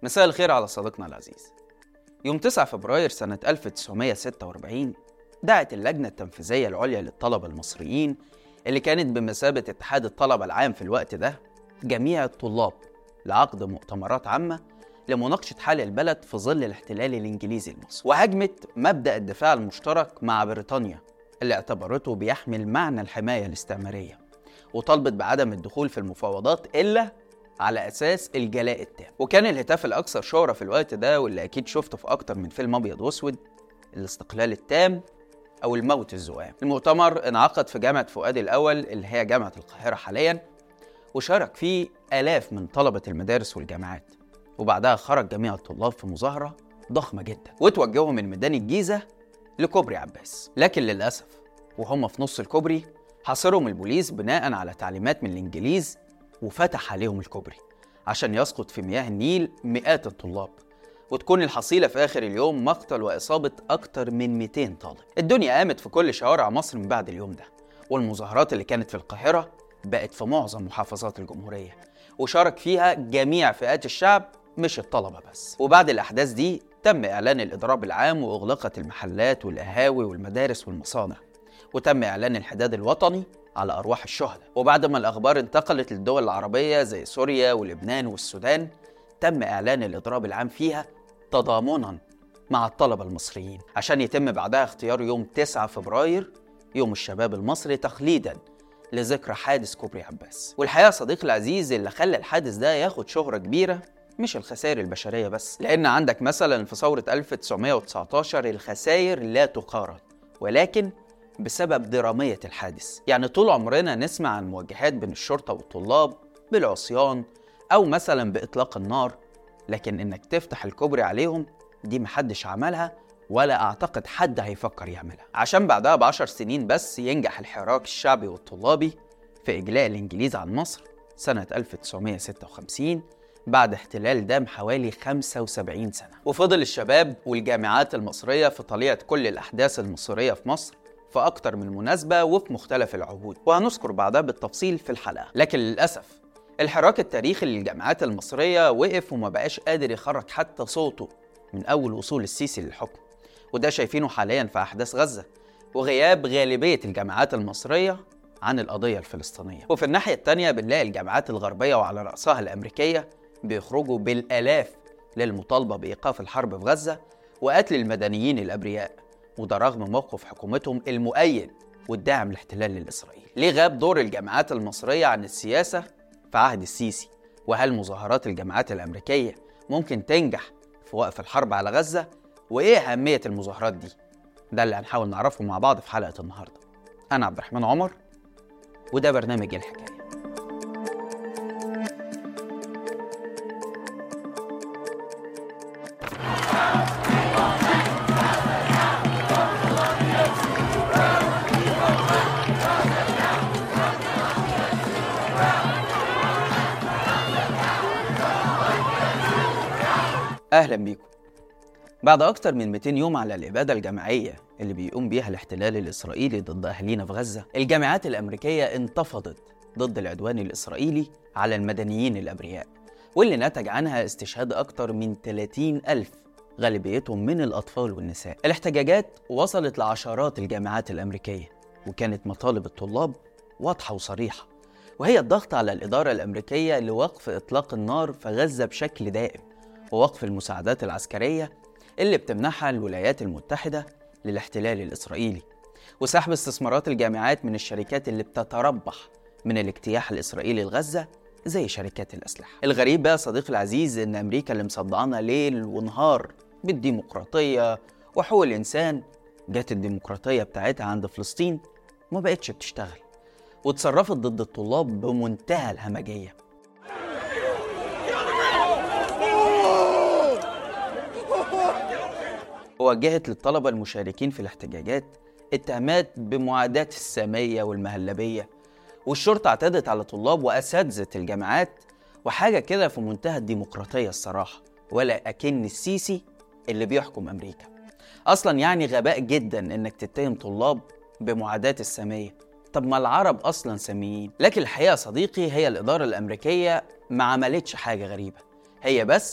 مساء الخير على صديقنا العزيز يوم 9 فبراير سنة 1946 دعت اللجنة التنفيذية العليا للطلبة المصريين اللي كانت بمثابة اتحاد الطلبة العام في الوقت ده جميع الطلاب لعقد مؤتمرات عامة لمناقشة حال البلد في ظل الاحتلال الإنجليزي لمصر وهجمت مبدأ الدفاع المشترك مع بريطانيا اللي اعتبرته بيحمل معنى الحماية الاستعمارية وطالبت بعدم الدخول في المفاوضات إلا على أساس الجلاء التام وكان الهتاف الأكثر شهرة في الوقت ده واللي أكيد شفته في أكتر من فيلم أبيض وأسود الاستقلال التام أو الموت الزؤام المؤتمر انعقد في جامعة فؤاد الأول اللي هي جامعة القاهرة حاليا وشارك فيه آلاف من طلبة المدارس والجامعات وبعدها خرج جميع الطلاب في مظاهرة ضخمة جدا وتوجهوا من ميدان الجيزة لكوبري عباس لكن للأسف وهم في نص الكوبري حاصرهم البوليس بناء على تعليمات من الإنجليز وفتح عليهم الكوبري عشان يسقط في مياه النيل مئات الطلاب وتكون الحصيلة في آخر اليوم مقتل وإصابة أكتر من 200 طالب الدنيا قامت في كل شوارع مصر من بعد اليوم ده والمظاهرات اللي كانت في القاهرة بقت في معظم محافظات الجمهورية وشارك فيها جميع فئات الشعب مش الطلبة بس وبعد الأحداث دي تم إعلان الإضراب العام وأغلقت المحلات والقهاوي والمدارس والمصانع وتم إعلان الحداد الوطني على أرواح الشهداء وبعد ما الأخبار انتقلت للدول العربية زي سوريا ولبنان والسودان تم إعلان الإضراب العام فيها تضامنا مع الطلبة المصريين عشان يتم بعدها اختيار يوم 9 فبراير يوم الشباب المصري تخليدا لذكرى حادث كوبري عباس والحقيقة صديقي العزيز اللي خلى الحادث ده ياخد شهرة كبيرة مش الخسائر البشرية بس لأن عندك مثلا في ثورة 1919 الخسائر لا تقارن ولكن بسبب درامية الحادث يعني طول عمرنا نسمع عن مواجهات بين الشرطة والطلاب بالعصيان أو مثلا بإطلاق النار لكن إنك تفتح الكوبري عليهم دي محدش عملها ولا أعتقد حد هيفكر يعملها عشان بعدها بعشر سنين بس ينجح الحراك الشعبي والطلابي في إجلاء الإنجليز عن مصر سنة 1956 بعد احتلال دام حوالي 75 سنة وفضل الشباب والجامعات المصرية في طليعة كل الأحداث المصرية في مصر في أكتر من مناسبة وفي مختلف العهود وهنذكر بعدها بالتفصيل في الحلقة لكن للأسف الحراك التاريخي للجامعات المصرية وقف وما بقاش قادر يخرج حتى صوته من أول وصول السيسي للحكم وده شايفينه حاليا في أحداث غزة وغياب غالبية الجامعات المصرية عن القضية الفلسطينية وفي الناحية التانية بنلاقي الجامعات الغربية وعلى رأسها الأمريكية بيخرجوا بالآلاف للمطالبة بإيقاف الحرب في غزة وقتل المدنيين الأبرياء وده رغم موقف حكومتهم المؤيد والداعم للاحتلال الإسرائيلي ليه غاب دور الجامعات المصرية عن السياسة في عهد السيسي وهل مظاهرات الجامعات الأمريكية ممكن تنجح في وقف الحرب على غزة وإيه أهمية المظاهرات دي ده اللي هنحاول نعرفه مع بعض في حلقة النهاردة أنا عبد الرحمن عمر وده برنامج الحكاية أهلا بيكم بعد أكتر من 200 يوم على الإبادة الجماعية اللي بيقوم بيها الاحتلال الإسرائيلي ضد أهالينا في غزة الجامعات الأمريكية انتفضت ضد العدوان الإسرائيلي على المدنيين الأبرياء واللي نتج عنها استشهاد أكتر من 30 ألف غالبيتهم من الأطفال والنساء الاحتجاجات وصلت لعشرات الجامعات الأمريكية وكانت مطالب الطلاب واضحة وصريحة وهي الضغط على الإدارة الأمريكية لوقف إطلاق النار في غزة بشكل دائم ووقف المساعدات العسكرية اللي بتمنحها الولايات المتحدة للاحتلال الإسرائيلي وسحب استثمارات الجامعات من الشركات اللي بتتربح من الاجتياح الإسرائيلي لغزة زي شركات الأسلحة الغريب بقى صديقي العزيز إن أمريكا اللي مصدعانا ليل ونهار بالديمقراطية وحقوق الإنسان جت الديمقراطية بتاعتها عند فلسطين ما بقتش بتشتغل وتصرفت ضد الطلاب بمنتهى الهمجية ووجهت للطلبة المشاركين في الاحتجاجات اتهامات بمعاداة السامية والمهلبية والشرطة اعتدت على طلاب وأساتذة الجامعات وحاجة كده في منتهى الديمقراطية الصراحة ولا أكن السيسي اللي بيحكم أمريكا أصلا يعني غباء جدا إنك تتهم طلاب بمعاداة السامية طب ما العرب أصلا ساميين لكن الحقيقة صديقي هي الإدارة الأمريكية ما عملتش حاجة غريبة هي بس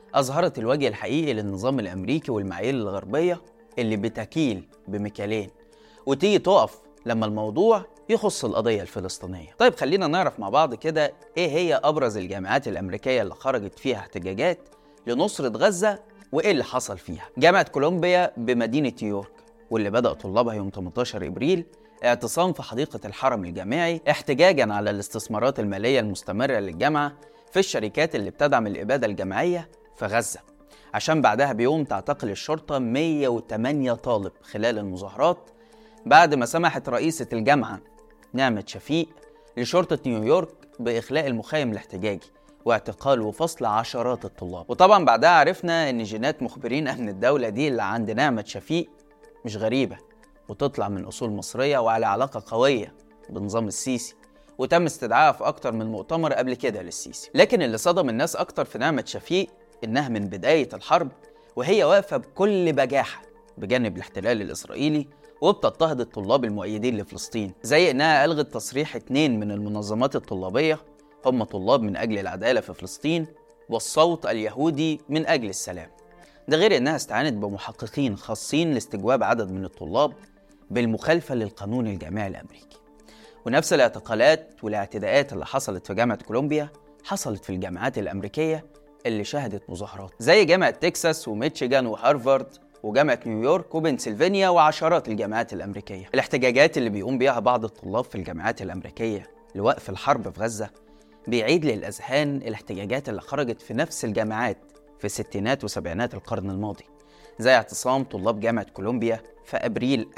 أظهرت الوجه الحقيقي للنظام الأمريكي والمعايير الغربية اللي بتكيل بمكيالين وتيجي تقف لما الموضوع يخص القضية الفلسطينية طيب خلينا نعرف مع بعض كده إيه هي أبرز الجامعات الأمريكية اللي خرجت فيها احتجاجات لنصرة غزة وإيه اللي حصل فيها جامعة كولومبيا بمدينة نيويورك واللي بدأ طلابها يوم 18 إبريل اعتصام في حديقة الحرم الجامعي احتجاجا على الاستثمارات المالية المستمرة للجامعة في الشركات اللي بتدعم الإبادة الجماعية في غزة عشان بعدها بيوم تعتقل الشرطة 108 طالب خلال المظاهرات بعد ما سمحت رئيسة الجامعة نعمة شفيق لشرطة نيويورك بإخلاء المخيم الاحتجاجي واعتقال وفصل عشرات الطلاب وطبعا بعدها عرفنا ان جينات مخبرين امن الدولة دي اللي عند نعمة شفيق مش غريبة وتطلع من أصول مصرية وعلى علاقة قوية بنظام السيسي وتم استدعائها في أكتر من مؤتمر قبل كده للسيسي لكن اللي صدم الناس أكتر في نعمة شفيق إنها من بداية الحرب وهي واقفة بكل بجاحة بجانب الاحتلال الإسرائيلي وبتضطهد الطلاب المؤيدين لفلسطين زي إنها ألغت تصريح اتنين من المنظمات الطلابية هم طلاب من أجل العدالة في فلسطين والصوت اليهودي من أجل السلام ده غير إنها استعانت بمحققين خاصين لاستجواب عدد من الطلاب بالمخالفة للقانون الجامعي الأمريكي ونفس الاعتقالات والاعتداءات اللي حصلت في جامعة كولومبيا حصلت في الجامعات الأمريكية اللي شهدت مظاهرات زي جامعة تكساس وميتشيغان وهارفارد وجامعة نيويورك وبنسلفانيا وعشرات الجامعات الأمريكية الاحتجاجات اللي بيقوم بيها بعض الطلاب في الجامعات الأمريكية لوقف الحرب في غزة بيعيد للأذهان الاحتجاجات اللي خرجت في نفس الجامعات في ستينات وسبعينات القرن الماضي زي اعتصام طلاب جامعة كولومبيا في أبريل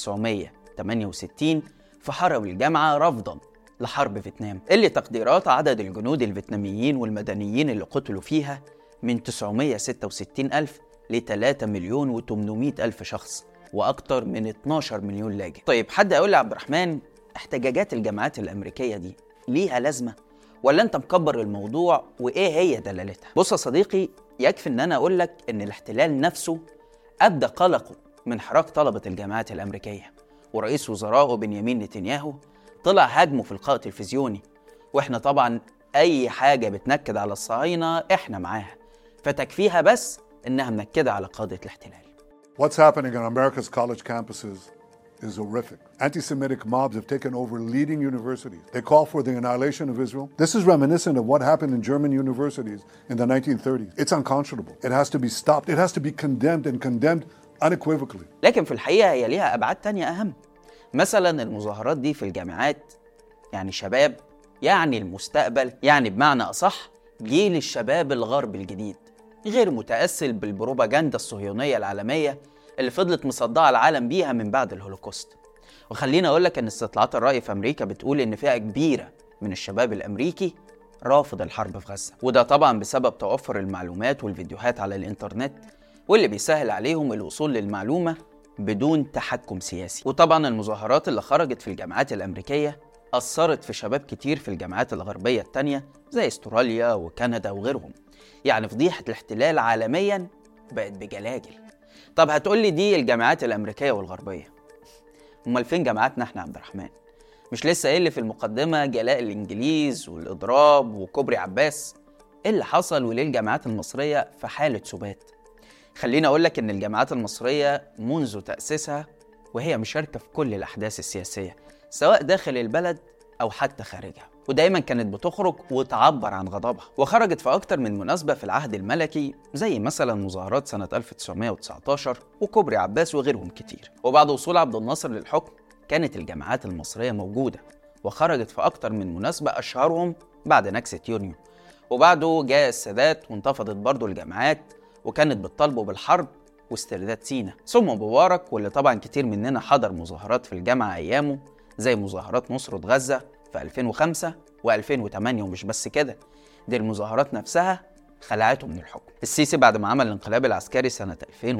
1968 في حرم الجامعة رفضا لحرب فيتنام اللي تقديرات عدد الجنود الفيتناميين والمدنيين اللي قتلوا فيها من 966 ألف ل 3 مليون و800 ألف شخص وأكتر من 12 مليون لاجئ طيب حد يقول لي عبد الرحمن احتجاجات الجامعات الأمريكية دي ليها لازمة ولا انت مكبر الموضوع وايه هي دلالتها بص يا صديقي يكفي ان انا اقول لك ان الاحتلال نفسه ابدى قلقه من حراك طلبه الجامعات الامريكيه ورئيس وزرائه بنيامين نتنياهو طلع هاجمه في لقاء تلفزيوني واحنا طبعا اي حاجه بتنكد على الصهاينه احنا معاها فتكفيها بس انها منكده على قاده الاحتلال What's happening on America's college campuses is horrific. Anti Semitic mobs have taken over leading universities. They call for the annihilation of Israel. This is reminiscent of what happened in German universities in the 1930s. It's unconscionable. It has to be stopped. It has to be condemned and condemned unequivocally. لكن في الحقيقه هي ليها ابعاد تانية اهم مثلا المظاهرات دي في الجامعات يعني شباب يعني المستقبل يعني بمعنى اصح جيل الشباب الغرب الجديد غير متاثر بالبروباجندا الصهيونيه العالميه اللي فضلت مصدعه العالم بيها من بعد الهولوكوست وخليني اقول لك ان استطلاعات الراي في امريكا بتقول ان فئه كبيره من الشباب الامريكي رافض الحرب في غزه وده طبعا بسبب توفر المعلومات والفيديوهات على الانترنت واللي بيسهل عليهم الوصول للمعلومه بدون تحكم سياسي وطبعا المظاهرات اللي خرجت في الجامعات الامريكيه اثرت في شباب كتير في الجامعات الغربيه التانيه زي استراليا وكندا وغيرهم يعني فضيحه الاحتلال عالميا بقت بجلاجل طب هتقولي دي الجامعات الامريكيه والغربيه امال فين جامعاتنا احنا عبد الرحمن مش لسه قايل في المقدمه جلاء الانجليز والاضراب وكوبري عباس ايه اللي حصل وليه الجامعات المصريه في حاله سبات خليني اقول لك ان الجامعات المصريه منذ تاسيسها وهي مشاركه في كل الاحداث السياسيه سواء داخل البلد او حتى خارجها ودايما كانت بتخرج وتعبر عن غضبها وخرجت في اكتر من مناسبه في العهد الملكي زي مثلا مظاهرات سنه 1919 وكوبري عباس وغيرهم كتير وبعد وصول عبد الناصر للحكم كانت الجامعات المصريه موجوده وخرجت في اكتر من مناسبه اشهرهم بعد نكسه يونيو وبعده جاء السادات وانتفضت برضه الجامعات وكانت بتطالبه بالحرب واسترداد سينا ثم مبارك واللي طبعا كتير مننا حضر مظاهرات في الجامعة أيامه زي مظاهرات نصرة غزة في 2005 و2008 ومش بس كده دي المظاهرات نفسها خلعته من الحكم السيسي بعد ما عمل الانقلاب العسكري سنة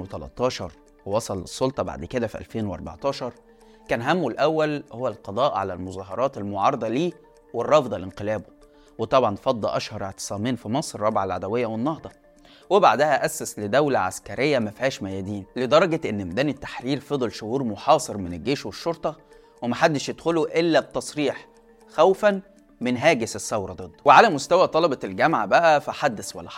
2013 ووصل للسلطة بعد كده في 2014 كان همه الأول هو القضاء على المظاهرات المعارضة ليه والرافضة لانقلابه وطبعا فض أشهر اعتصامين في مصر رابعة العدوية والنهضة وبعدها أسس لدولة عسكرية ما فيهاش ميادين لدرجة إن ميدان التحرير فضل شهور محاصر من الجيش والشرطة ومحدش يدخله إلا بتصريح خوفا من هاجس الثورة ضده وعلى مستوى طلبة الجامعة بقى فحدث ولا حرج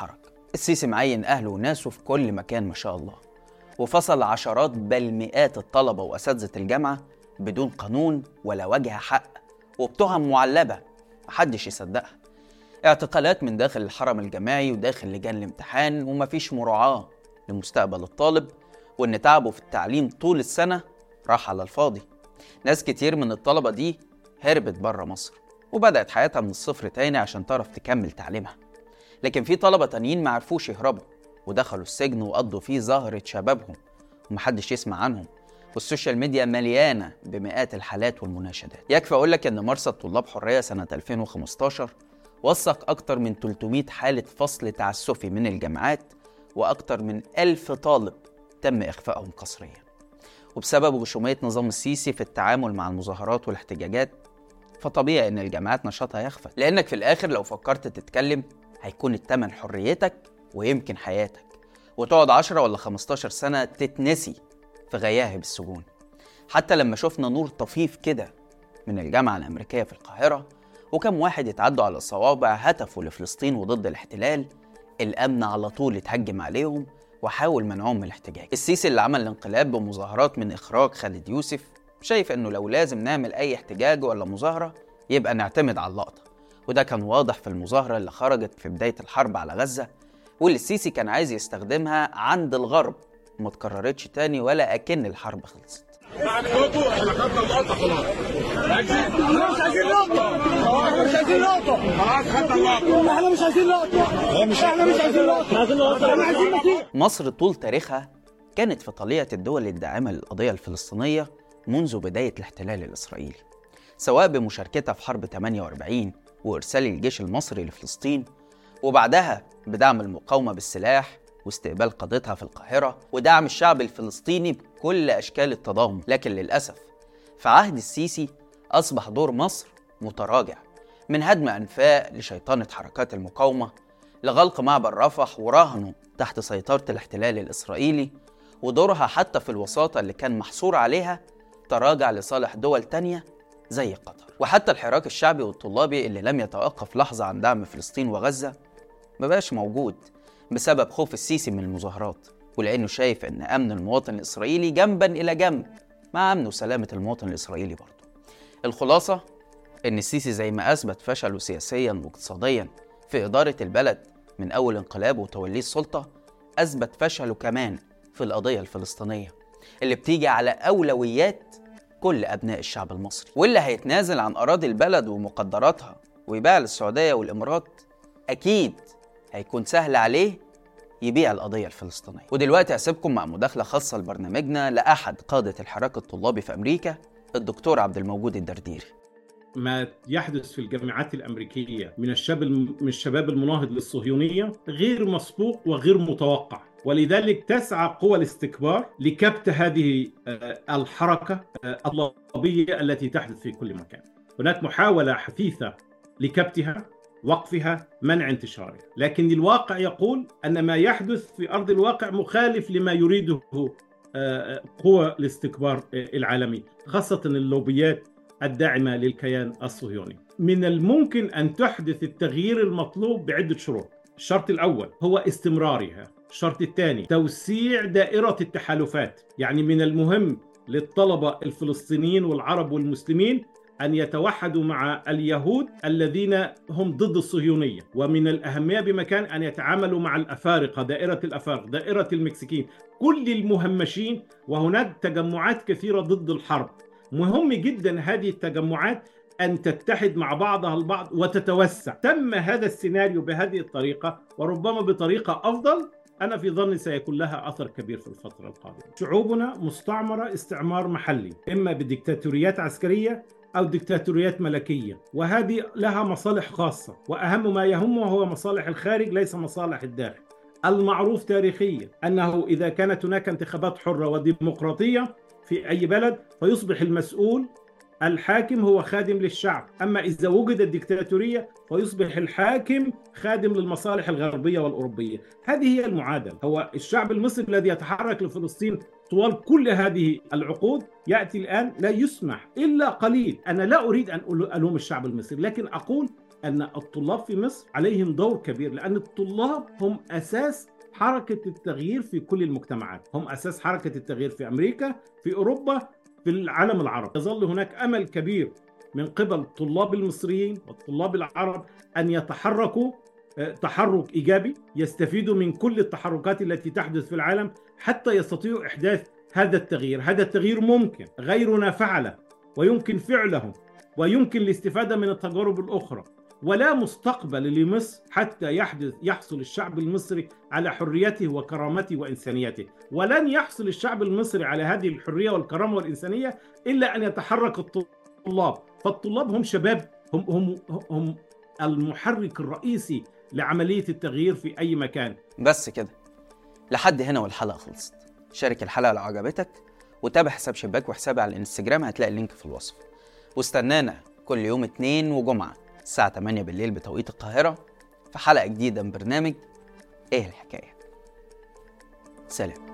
السيسي معين أهله وناسه في كل مكان ما شاء الله وفصل عشرات بل مئات الطلبة وأساتذة الجامعة بدون قانون ولا وجه حق وبتهم معلبة محدش يصدقها اعتقالات من داخل الحرم الجامعي وداخل لجان الامتحان ومفيش مراعاة لمستقبل الطالب وإن تعبه في التعليم طول السنة راح على الفاضي ناس كتير من الطلبة دي هربت بره مصر وبدأت حياتها من الصفر تاني عشان تعرف تكمل تعليمها لكن في طلبة تانيين ما عرفوش يهربوا ودخلوا السجن وقضوا فيه زهرة شبابهم ومحدش يسمع عنهم والسوشيال ميديا مليانة بمئات الحالات والمناشدات يكفي أقول لك إن مرصد طلاب حرية سنة 2015 وثق أكتر من 300 حالة فصل تعسفي من الجامعات وأكتر من ألف طالب تم إخفائهم قسريا وبسبب غشومية نظام السيسي في التعامل مع المظاهرات والاحتجاجات فطبيعي إن الجامعات نشاطها يخفى لأنك في الآخر لو فكرت تتكلم هيكون التمن حريتك ويمكن حياتك وتقعد 10 ولا 15 سنة تتنسي في غياهب السجون حتى لما شفنا نور طفيف كده من الجامعة الأمريكية في القاهرة وكم واحد يتعدوا على الصوابع هتفوا لفلسطين وضد الاحتلال الأمن على طول اتهجم عليهم وحاول منعهم من الاحتجاج السيسي اللي عمل الانقلاب بمظاهرات من إخراج خالد يوسف شايف إنه لو لازم نعمل أي احتجاج ولا مظاهرة يبقى نعتمد على اللقطة وده كان واضح في المظاهرة اللي خرجت في بداية الحرب على غزة واللي السيسي كان عايز يستخدمها عند الغرب وما اتكررتش تاني ولا أكن الحرب خلصت بعد لقطه احنا خدنا اللقطه خلاص احنا مش عايزين لقطة احنا مش عايزين لقطة خلاص خدنا اللقطه احنا مش عايزين لقطة احنا مش عايزين لقطة عايزين لقطة احنا عايزين مسيح مصر طول تاريخها كانت في طليعة الدول الداعمة للقضية الفلسطينية منذ بداية الاحتلال الإسرائيلي سواء بمشاركتها في حرب 48 وإرسال الجيش المصري لفلسطين وبعدها بدعم المقاومة بالسلاح واستقبال قادتها في القاهرة ودعم الشعب الفلسطيني بكل أشكال التضامن لكن للأسف في عهد السيسي أصبح دور مصر متراجع من هدم أنفاق لشيطنة حركات المقاومة لغلق معبر رفح ورهنه تحت سيطرة الاحتلال الإسرائيلي ودورها حتى في الوساطة اللي كان محصور عليها تراجع لصالح دول تانية زي قطر وحتى الحراك الشعبي والطلابي اللي لم يتوقف لحظة عن دعم فلسطين وغزة مبقاش موجود بسبب خوف السيسي من المظاهرات ولأنه شايف إن أمن المواطن الإسرائيلي جنبا إلى جنب مع أمن وسلامة المواطن الإسرائيلي برضه الخلاصة إن السيسي زي ما أثبت فشله سياسيا واقتصاديا في إدارة البلد من أول انقلابه وتوليه السلطة أثبت فشله كمان في القضية الفلسطينية اللي بتيجي على أولويات كل أبناء الشعب المصري واللي هيتنازل عن أراضي البلد ومقدراتها ويبيع للسعودية والإمارات أكيد هيكون سهل عليه يبيع القضية الفلسطينية ودلوقتي هسيبكم مع مداخلة خاصة لبرنامجنا لأحد قادة الحراك الطلابي في أمريكا الدكتور عبد الموجود الدرديري ما يحدث في الجامعات الامريكيه من الشاب من الشباب المناهض للصهيونيه غير مسبوق وغير متوقع ولذلك تسعى قوى الاستكبار لكبت هذه آه، الحركه آه، الطلابيه التي تحدث في كل مكان. هناك محاوله حثيثه لكبتها وقفها منع انتشارها لكن الواقع يقول ان ما يحدث في ارض الواقع مخالف لما يريده آه، قوى الاستكبار آه، العالمي خاصه اللوبيات الداعمه للكيان الصهيوني. من الممكن ان تحدث التغيير المطلوب بعده شروط. الشرط الاول هو استمرارها. الشرط الثاني توسيع دائره التحالفات، يعني من المهم للطلبه الفلسطينيين والعرب والمسلمين ان يتوحدوا مع اليهود الذين هم ضد الصهيونيه، ومن الاهميه بمكان ان يتعاملوا مع الافارقه، دائره الافارقه، دائره المكسيكيين، كل المهمشين وهناك تجمعات كثيره ضد الحرب. مهم جدا هذه التجمعات أن تتحد مع بعضها البعض وتتوسع تم هذا السيناريو بهذه الطريقة وربما بطريقة أفضل أنا في ظني سيكون لها أثر كبير في الفترة القادمة شعوبنا مستعمرة استعمار محلي إما بديكتاتوريات عسكرية أو ديكتاتوريات ملكية وهذه لها مصالح خاصة وأهم ما يهمه هو مصالح الخارج ليس مصالح الداخل المعروف تاريخيا أنه إذا كانت هناك انتخابات حرة وديمقراطية في أي بلد فيصبح المسؤول الحاكم هو خادم للشعب أما إذا وجدت ديكتاتورية فيصبح الحاكم خادم للمصالح الغربية والأوروبية هذه هي المعادلة هو الشعب المصري الذي يتحرك لفلسطين طوال كل هذه العقود يأتي الآن لا يسمح إلا قليل أنا لا أريد أن ألوم الشعب المصري لكن أقول ان الطلاب في مصر عليهم دور كبير لان الطلاب هم اساس حركه التغيير في كل المجتمعات، هم اساس حركه التغيير في امريكا، في اوروبا، في العالم العربي. يظل هناك امل كبير من قبل الطلاب المصريين والطلاب العرب ان يتحركوا آه، تحرك ايجابي يستفيدوا من كل التحركات التي تحدث في العالم حتى يستطيعوا احداث هذا التغيير، هذا التغيير ممكن، غيرنا فعله ويمكن فعله ويمكن الاستفاده من التجارب الاخرى ولا مستقبل لمصر حتى يحدث يحصل الشعب المصري على حريته وكرامته وانسانيته ولن يحصل الشعب المصري على هذه الحريه والكرامه والانسانيه الا ان يتحرك الطلاب فالطلاب هم شباب هم هم هم المحرك الرئيسي لعمليه التغيير في اي مكان بس كده لحد هنا والحلقة خلصت شارك الحلقة لو عجبتك وتابع حساب شباك وحسابي على الانستجرام هتلاقي اللينك في الوصف واستنانا كل يوم اتنين وجمعة الساعة 8 بالليل بتوقيت القاهرة في حلقة جديدة من برنامج ايه الحكاية سلام